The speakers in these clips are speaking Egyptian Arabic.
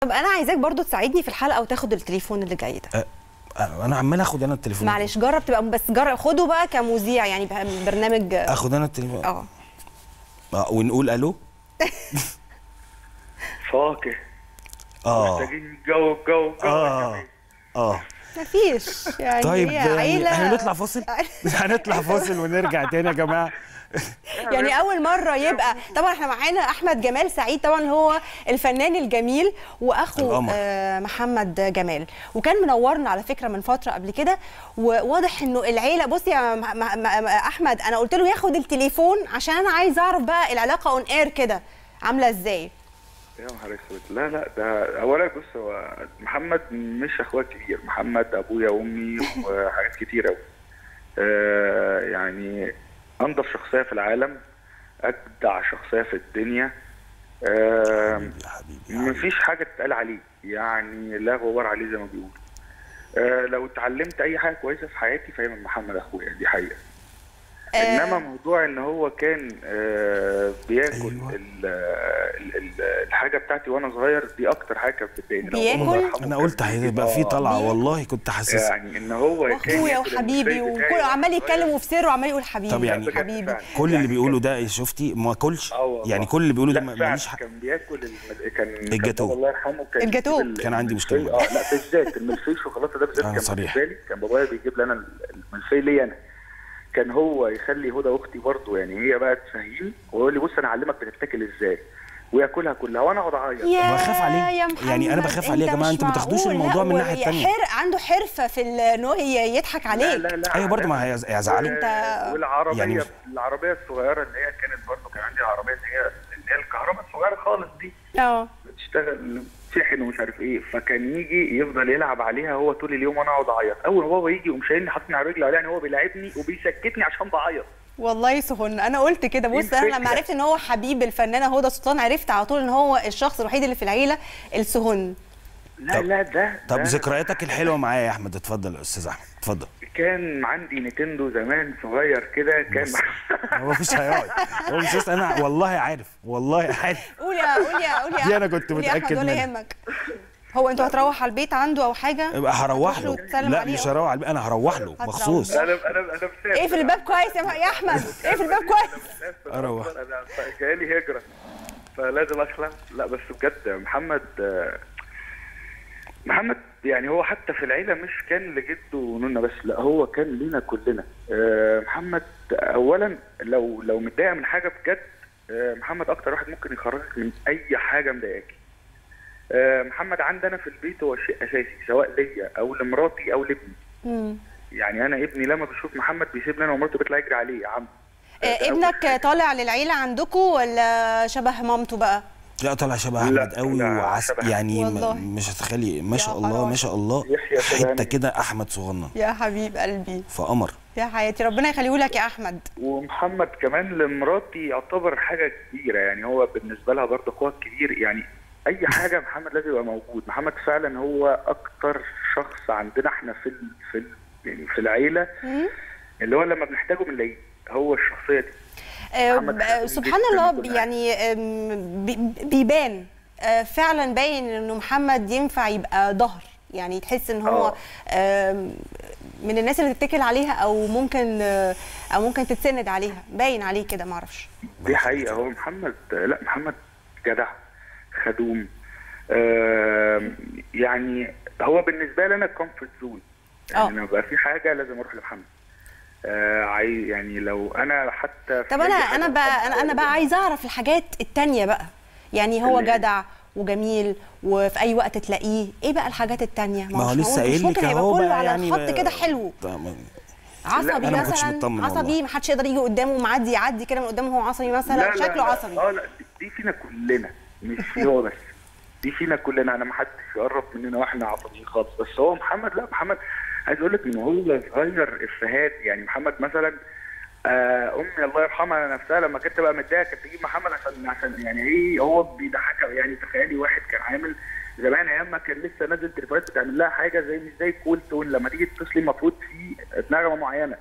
طب انا عايزاك برضو تساعدني في الحلقه وتاخد التليفون اللي جاي ده أه، انا عمال اخد انا التليفون معلش جرب تبقى بس جرب خده بقى كمذيع يعني بقى برنامج اخد انا التليفون اه اه ونقول الو فواكه اه محتاجين جو جو جو اه اه مفيش يعني طيب هي يعني عيله هنطلع فاصل هنطلع فاصل ونرجع تاني يا جماعه يعني اول مره يبقى طبعا احنا معانا احمد جمال سعيد طبعا اللي هو الفنان الجميل واخو القمر. آه محمد جمال وكان منورنا على فكره من فتره قبل كده وواضح انه العيله بص يا م- م- م- احمد انا قلت له ياخد التليفون عشان انا عايز اعرف بقى العلاقه اون اير كده عامله ازاي يا نهار اسود لا لا ده اولا بص هو محمد مش اخويا كبير محمد ابويا وامي وحاجات كتير قوي آه يعني انضف شخصيه في العالم اجدع شخصيه في الدنيا آه حبيبي يا حبيبي يا حبيبي. مفيش حاجه تتقال عليه يعني لا غبار عليه زي ما بيقولوا آه لو اتعلمت اي حاجه كويسه في حياتي فهي من محمد اخويا دي حقيقه آه. انما موضوع ان هو كان آه بياكل أيوة. أيوة. ال ال ال الحاجه بتاعتي وانا صغير دي اكتر حاجه كانت بتضايقني لو بياكل؟ الله يرحمه انا كان قلت بيجي- هيبقى في آه، طلعه والله كنت حاسسها يعني ان هو كان واخويا ياكل وحبيبي الملوخية بتاعي وكل وأنا عمال صغير. يتكلم وفي سره وعمال يقول حبيبي طب يعني- حبيبي فعلا. كل اللي يعني بيقوله كان- ده إيه، شفتي ما اكلش آه والله. يعني كل اللي بيقوله ده لا ما- فعلا ماليش حق كان بياكل المد... كان الجاتوه. كان الله يرحمه كان الجاتوه. بيجيب ال- كان عندي مشكلة الملفي- اه لا بالذات الملفي الشوكولاته ده بالذات آه، كان صريح. بالنسبه لي كان بابايا بيجيب لي انا الملفي ليا انا كان هو يخلي هدى اختي برضه يعني هي بقى تفهمني ويقول لي بص انا اعلمك بتتاكل ازاي وياكلها كلها وانا اقعد اعيط يا بخاف عليه. يا يعني أنا محمد، بخاف عليه يا أنت جماعة، مش أنتوا ما تاخدوش معقول. الموضوع لا، من الناحية وهي التانية. حر عنده حرفه في ال- ان هو ي- يضحك لا عليك لا لا ايوه برضه ما هي- هيزعله أنت- والعربيه يعني- يعني العربيه الصغيره اللي هي كانت برضه كان عندي العربيه اللي هي اللي هي الكهرباء الصغيره خالص دي اه بتشتغل شحن ومش عارف ايه فكان يجي يفضل يلعب عليها هو طول اليوم وانا اقعد اعيط اول ما بابا يجي يقوم شايلني حاطني على رجلي يعني هو بيلاعبني وبيسكتني عشان بعيط والله سهن انا قلت كده دي بص انا لما الفكرة. عرفت ان هو حبيب الفنانه هدى سلطان عرفت على طول ان هو الشخص الوحيد اللي في العيله السهن لا طب- لا ده طب ده ذكرياتك الحلوه معايا يا احمد اتفضل يا استاذ احمد اتفضل كان عندي نينتندو زمان صغير كده كان هو مفيش هيقعد هو مش لسه انا والله عارف والله عارف قول يا قول يا قول يا دي أنا أحمد، كنت قول يا أحمد متأكد ولا منها. يهمك هو انتوا هتروح على البيت عنده او حاجه يبقى هروح هتروح له وتسلم لا عليه مش أو- هروح على البيت، انا هروح له هتروح. مخصوص انا انا انا مسافر ايه في الباب كويس يا يا احمد ايه في الباب كويس أروح. انا جايلي هجره فلازم اخلع لا بس بجد محمد آه، محمد يعني هو حتى في العيله مش كان لجده ونونا بس لا هو كان لينا كلنا آه، محمد اولا لو لو متضايق من حاجه بجد آه، محمد اكتر واحد ممكن يخرجك من اي حاجه مضايقاك آه، محمد عندنا في البيت هو شيء اساسي سواء ليا او لمراتي او لابني مم. يعني انا ابني لما بيشوف محمد بيسيبني انا ومراته بيطلع يجري عليه يا عم آه، ده أول ابنك حاجة. طالع للعيله عندكم ولا شبه مامته بقى لا طلع شبه لا، احمد قوي لا، وعس شبه يعني والله. م- مش هتخلي ما شاء يا الله حرام. ما شاء الله يحيى حته سلامي. كده احمد صغنن يا حبيب قلبي فقمر يا حياتي ربنا يخليه لك يا احمد ومحمد كمان لمراتي يعتبر حاجه كبيره يعني هو بالنسبه لها برضه اخوها الكبير يعني اي حاجه محمد لازم يبقى موجود محمد فعلا هو اكتر شخص عندنا احنا في ال في ال يعني في العيله مم. اللي هو لما بنحتاجه بنلاقيه هو الشخصيه دي آه، محمد ب- خديم سبحان جداً الله وكل ب- حاجة. يعني آم، بي- بيبان آه، فعلا باين انه محمد ينفع يبقى ظهر يعني تحس ان هو آم، من الناس اللي تتكل عليها او ممكن آه، او ممكن تتسند عليها باين عليه كده معرفش دي حقيقه هو محمد لا محمد جدع خدوم آم، يعني هو بالنسبه لي انا كومفورت زون يعني آه. لما بقى في حاجه لازم اروح لمحمد آه عايز يعني لو انا حتى في طب أي انا حاجة انا بقى انا انا بقى عايزه اعرف الحاجات التانية بقى يعني هو اللي هي؟ جدع وجميل وفي اي وقت تلاقيه ايه بقى الحاجات التانية ما هو مش لسه معقول- مش قايل لك ممكن هيبقى اهو كله بقى على يعني الخط كده حلو طبعاً. عصبي أنا ما كنتش مثلا مطمن عصبي والله. ما حدش يقدر يجي قدامه معدي يعدي كده من قدامه هو عصبي مثلا لا لا شكله لا. عصبي اه لا دي- دي فينا كلنا مش فيه هو بس دي فينا كلنا انا ما حدش يقرب مننا واحنا عصبيين خالص بس هو محمد لا محمد عايز اقول لك ان هو صغير افيهات يعني محمد مثلا آه امي الله يرحمها نفسها لما كانت تبقى متضايقه كانت تجيب محمد عشان عشان يعني ايه هو بيضحكها يعني تخيلي واحد كان عامل زمان ايام ما كان لسه نازل تليفونات بتعمل لها حاجه زي مش زي كول تون لما تيجي تتصلي المفروض في نغمه معينه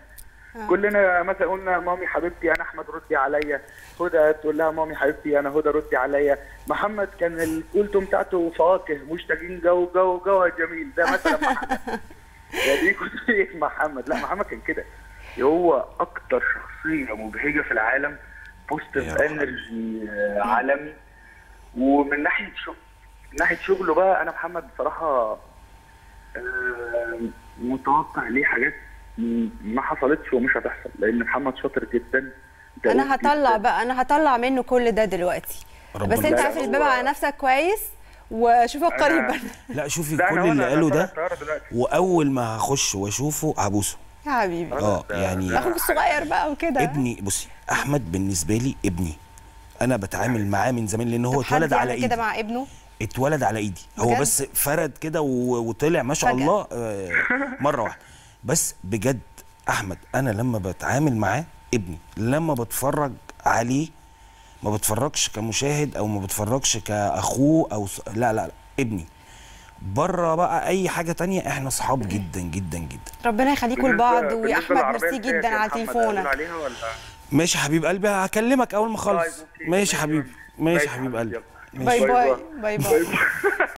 كلنا مثلا قلنا مامي حبيبتي انا احمد ردي عليا هدى تقول لها مامي حبيبتي انا هدى ردي عليا محمد كان الكولتون بتاعته فواكه مشتاقين جو جو جو يا جميل ده مثلا محمد يا دي كنت محمد لا محمد كان كده هو اكتر شخصيه مبهجه في العالم بوستيف يا روح. انرجي آه، عالمي ومن ناحيه شغل من ناحيه شغله بقى انا محمد بصراحه آه، متوقع ليه حاجات م- ما حصلتش ومش هتحصل لان محمد شاطر جدا دؤوب انا هطلع جداً. بقى انا هطلع منه كل ده دلوقتي ربنا بس انت لا، قافل هو- الباب على نفسك كويس واشوفك أنا- قريبا لا شوفي لا، كل أنا اللي وأنا قاله طالع ده الطيارة دلوقتي. واول ما هخش واشوفه هبوسه يا حبيبي اه ده- يعني ده- اخوك الصغير بقى وكده ابني بصي احمد بالنسبه لي ابني انا بتعامل معاه من زمان لان هو طب حد اتولد على يعمل كده ايدي مع ابنه اتولد على ايدي هو بجد؟ بس فرد كده و- وطلع ما شاء فجأة. الله آه، مره واحده بس بجد احمد انا لما بتعامل معاه ابني لما بتفرج عليه ما بتفرجش كمشاهد او ما بتفرجش كاخوه او ص... لا لا لا ابني بره بقى اي حاجه تانية احنا اصحاب جدا جدا جدا ربنا يخليكم بالنسبة- لبعض بالنسبة ويا احمد للعربية ميرسي الجاية جدا في على محمد تليفونك هقول عليها ولا ماشي يا حبيب قلبي هكلمك اول ما طيب، اخلص أوكي. ماشي يا حبيبي ماشي يا حبيب يلا. قلبي باي باي باي باي. باي باي